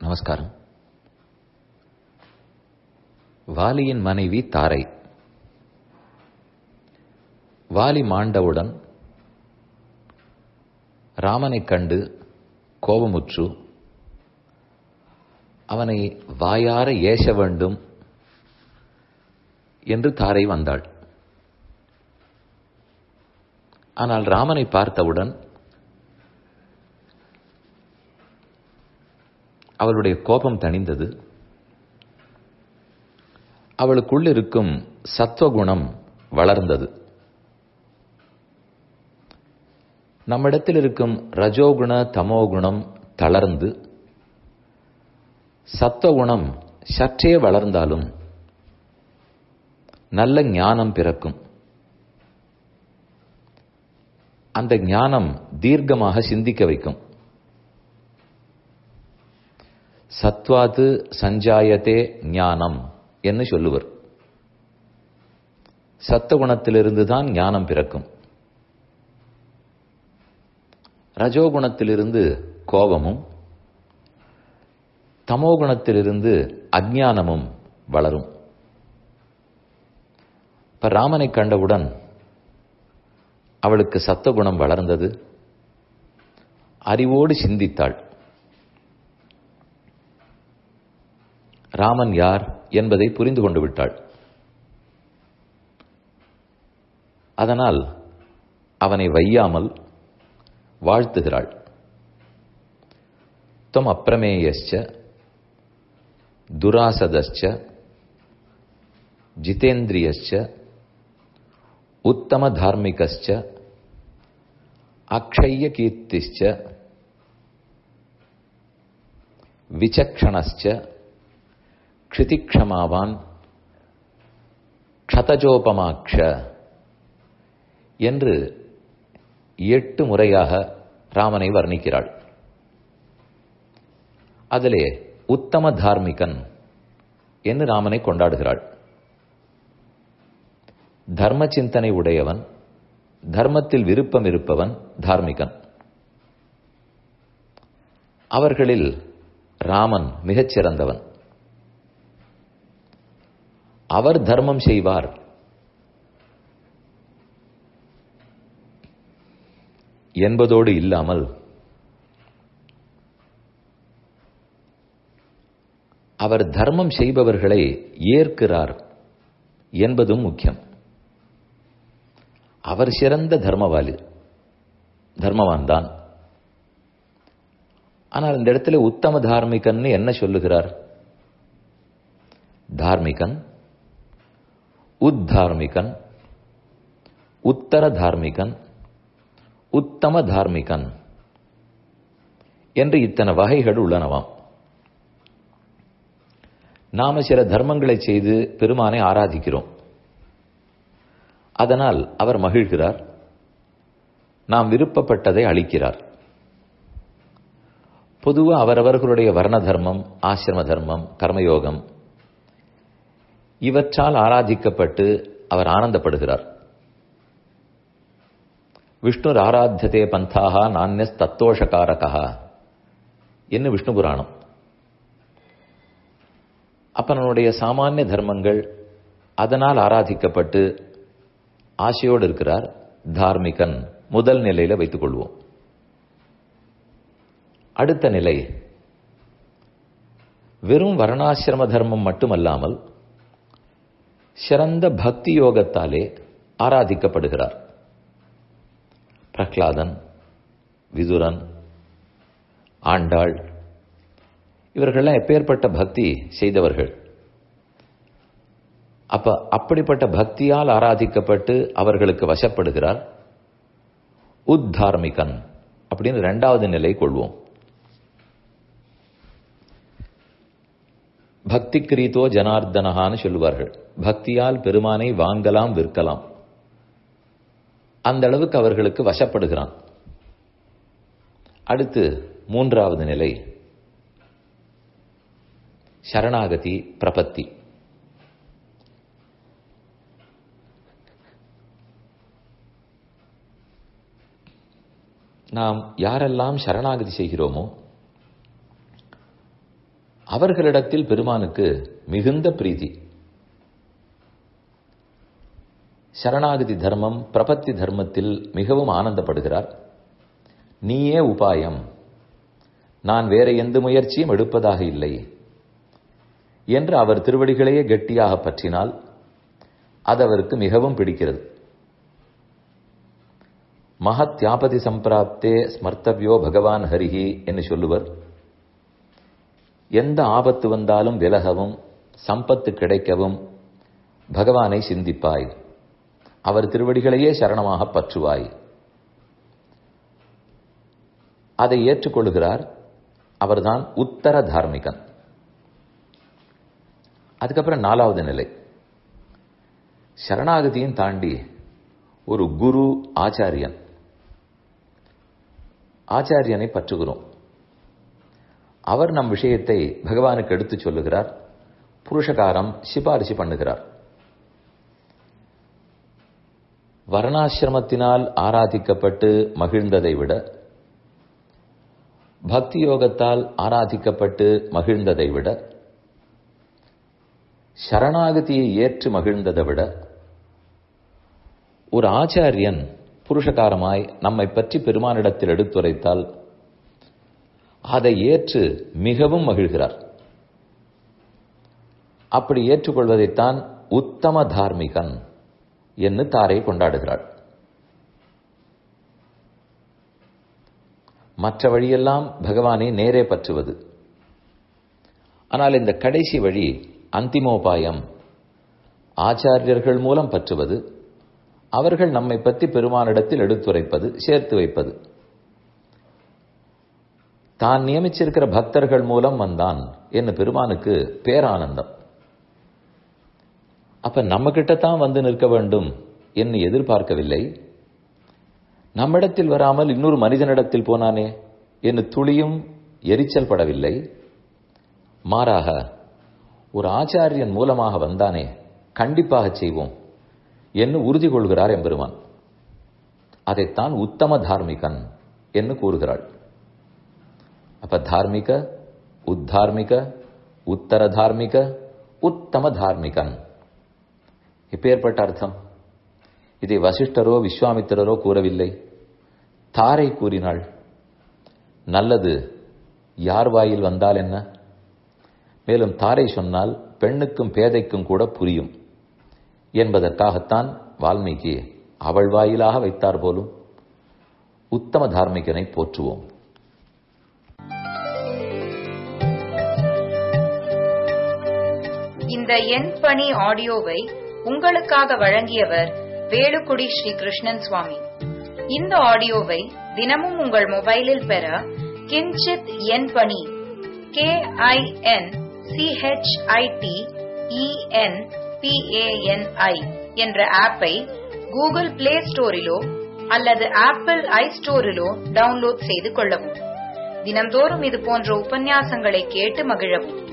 நமஸ்காரம் வாலியின் மனைவி தாரை வாலி மாண்டவுடன் ராமனைக் கண்டு கோபமுற்று அவனை வாயார ஏச வேண்டும் என்று தாரை வந்தாள் ஆனால் ராமனை பார்த்தவுடன் அவளுடைய கோபம் தணிந்தது அவளுக்குள் இருக்கும் சத்துவகுணம் வளர்ந்தது நம்மிடத்தில் இருக்கும் ரஜோகுண தமோகுணம் தளர்ந்து சத்துவகுணம் சற்றே வளர்ந்தாலும் நல்ல ஞானம் பிறக்கும் அந்த ஞானம் தீர்க்கமாக சிந்திக்க வைக்கும் சத்வாது சஞ்சாயத்தே ஞானம் என்று சொல்லுவர் சத்துவகுணத்திலிருந்து தான் ஞானம் பிறக்கும் ரஜோகுணத்திலிருந்து கோபமும் தமோகுணத்திலிருந்து அஜானமும் வளரும் இப்ப ராமனை கண்டவுடன் அவளுக்கு சத்துவகுணம் வளர்ந்தது அறிவோடு சிந்தித்தாள் ராமன் யார் என்பதை புரிந்து கொண்டு விட்டாள் அதனால் அவனை வையாமல் வாழ்த்துகிறாள் துவம் அப்பிரமேயச்ச துராசதச்ச ஜிதேந்திரியச்ச உத்தம தார்மிகச்ச அக்ஷய கீர்த்திச்ச விசக்ஷணச்ச க்ஷிதிக்ஷமாவான் க்ஷதஜோபமாக்ஷ என்று எட்டு முறையாக ராமனை வர்ணிக்கிறாள் அதிலே உத்தம தார்மிகன் என்று ராமனை கொண்டாடுகிறாள் தர்ம சிந்தனை உடையவன் தர்மத்தில் விருப்பம் இருப்பவன் தார்மிகன் அவர்களில் ராமன் மிகச் சிறந்தவன் அவர் தர்மம் செய்வார் என்பதோடு இல்லாமல் அவர் தர்மம் செய்பவர்களை ஏற்கிறார் என்பதும் முக்கியம் அவர் சிறந்த தர்மவாலி தர்மவான் தான் ஆனால் இந்த இடத்துல உத்தம தார்மிகன் என்ன சொல்லுகிறார் தார்மிகன் உத்தார்மிகன் உத்தர தார்மிகன் உத்தம தார்மிகன் என்று இத்தனை வகைகள் உள்ளனவாம் நாம சில தர்மங்களை செய்து பெருமானை ஆராதிக்கிறோம் அதனால் அவர் மகிழ்கிறார் நாம் விருப்பப்பட்டதை அளிக்கிறார் பொதுவாக அவரவர்களுடைய வர்ண தர்மம் ஆசிரம தர்மம் கர்மயோகம் இவற்றால் ஆராதிக்கப்பட்டு அவர் ஆனந்தப்படுகிறார் விஷ்ணு ஆராத்தியதே பந்தாக நானியஸ் தத்தோஷகாரகா என்று விஷ்ணு புராணம் அப்பனுடைய சாமானிய தர்மங்கள் அதனால் ஆராதிக்கப்பட்டு ஆசையோடு இருக்கிறார் தார்மிகன் முதல் நிலையில வைத்துக் கொள்வோம் அடுத்த நிலை வெறும் வர்ணாசிரம தர்மம் மட்டுமல்லாமல் சிறந்த பக்தி யோகத்தாலே ஆராதிக்கப்படுகிறார் பிரஹ்லாதன் விதுரன் ஆண்டாள் இவர்கள்லாம் எப்பேற்பட்ட பக்தி செய்தவர்கள் அப்ப அப்படிப்பட்ட பக்தியால் ஆராதிக்கப்பட்டு அவர்களுக்கு வசப்படுகிறார் உத்தார்மிகன் அப்படின்னு ரெண்டாவது நிலை கொள்வோம் பக்தி கிரீத்தோ ஜனார்தனகான்னு சொல்லுவார்கள் பக்தியால் பெருமானை வாங்கலாம் விற்கலாம் அந்த அளவுக்கு அவர்களுக்கு வசப்படுகிறான் அடுத்து மூன்றாவது நிலை சரணாகதி பிரபத்தி நாம் யாரெல்லாம் சரணாகதி செய்கிறோமோ அவர்களிடத்தில் பெருமானுக்கு மிகுந்த பிரீதி சரணாகதி தர்மம் பிரபத்தி தர்மத்தில் மிகவும் ஆனந்தப்படுகிறார் நீயே உபாயம் நான் வேற எந்த முயற்சியும் எடுப்பதாக இல்லை என்று அவர் திருவடிகளையே கெட்டியாக பற்றினால் அது அவருக்கு மிகவும் பிடிக்கிறது மகத்யாபதி சம்பிராப்தே ஸ்மர்த்தவ்யோ பகவான் ஹரிஹி என்று சொல்லுவர் எந்த ஆபத்து வந்தாலும் விலகவும் சம்பத்து கிடைக்கவும் பகவானை சிந்திப்பாய் அவர் திருவடிகளையே சரணமாக பற்றுவாய் அதை ஏற்றுக்கொள்கிறார் அவர்தான் உத்தர தார்மிகன் அதுக்கப்புறம் நாலாவது நிலை சரணாகதியும் தாண்டி ஒரு குரு ஆச்சாரியன் ஆச்சாரியனை பற்றுகிறோம் அவர் நம் விஷயத்தை பகவானுக்கு எடுத்து சொல்லுகிறார் புருஷகாரம் சிபாரிசு பண்ணுகிறார் வர்ணாசிரமத்தினால் ஆராதிக்கப்பட்டு மகிழ்ந்ததை விட பக்தி யோகத்தால் ஆராதிக்கப்பட்டு மகிழ்ந்ததை விட சரணாகதியை ஏற்று மகிழ்ந்ததை விட ஒரு ஆச்சாரியன் புருஷகாரமாய் நம்மை பற்றி பெருமானிடத்தில் எடுத்துரைத்தால் அதை ஏற்று மிகவும் மகிழ்கிறார் அப்படி ஏற்றுக்கொள்வதைத்தான் உத்தம தார்மிகன் என்று தாரை கொண்டாடுகிறாள் மற்ற வழியெல்லாம் பகவானை நேரே பற்றுவது ஆனால் இந்த கடைசி வழி அந்திமோபாயம் ஆச்சாரியர்கள் மூலம் பற்றுவது அவர்கள் நம்மை பற்றி பெருமானிடத்தில் எடுத்துரைப்பது சேர்த்து வைப்பது தான் நியமிச்சிருக்கிற பக்தர்கள் மூலம் வந்தான் என்று பெருமானுக்கு பேரானந்தம் அப்ப நம்ம கிட்டத்தான் வந்து நிற்க வேண்டும் என்று எதிர்பார்க்கவில்லை நம்மிடத்தில் வராமல் இன்னொரு மனிதனிடத்தில் போனானே என்று துளியும் எரிச்சல் படவில்லை மாறாக ஒரு ஆச்சாரியன் மூலமாக வந்தானே கண்டிப்பாக செய்வோம் என்று உறுதி கொள்கிறார் எம்பெருமான் அதைத்தான் உத்தம தார்மிகன் என்று கூறுகிறாள் அப்ப தார்மிக உத்தார்மிக உத்தர தார்மிக உத்தம தார்மிகன் இப்பேற்பட்ட அர்த்தம் இதை வசிஷ்டரோ விஸ்வாமித்திரரோ கூறவில்லை தாரை கூறினாள் நல்லது யார் வாயில் வந்தால் என்ன மேலும் தாரை சொன்னால் பெண்ணுக்கும் பேதைக்கும் கூட புரியும் என்பதற்காகத்தான் வால்மீகி அவள் வாயிலாக வைத்தார் போலும் உத்தம தார்மிகனை போற்றுவோம் இந்த எண் பணி ஆடியோவை உங்களுக்காக வழங்கியவர் வேலுக்குடி ஸ்ரீ கிருஷ்ணன் சுவாமி இந்த ஆடியோவை தினமும் உங்கள் மொபைலில் பெற கிஞ்சித் எண் பணி கே ஐ என் சிஹெச்ஐடி இஎன் பிஏஎன்ஐ என்ற ஆப்பை கூகுள் பிளே ஸ்டோரிலோ அல்லது ஆப்பிள் ஐ ஸ்டோரிலோ டவுன்லோட் செய்து கொள்ளவும் தினம்தோறும் இது போன்ற உபன்யாசங்களை கேட்டு மகிழவும்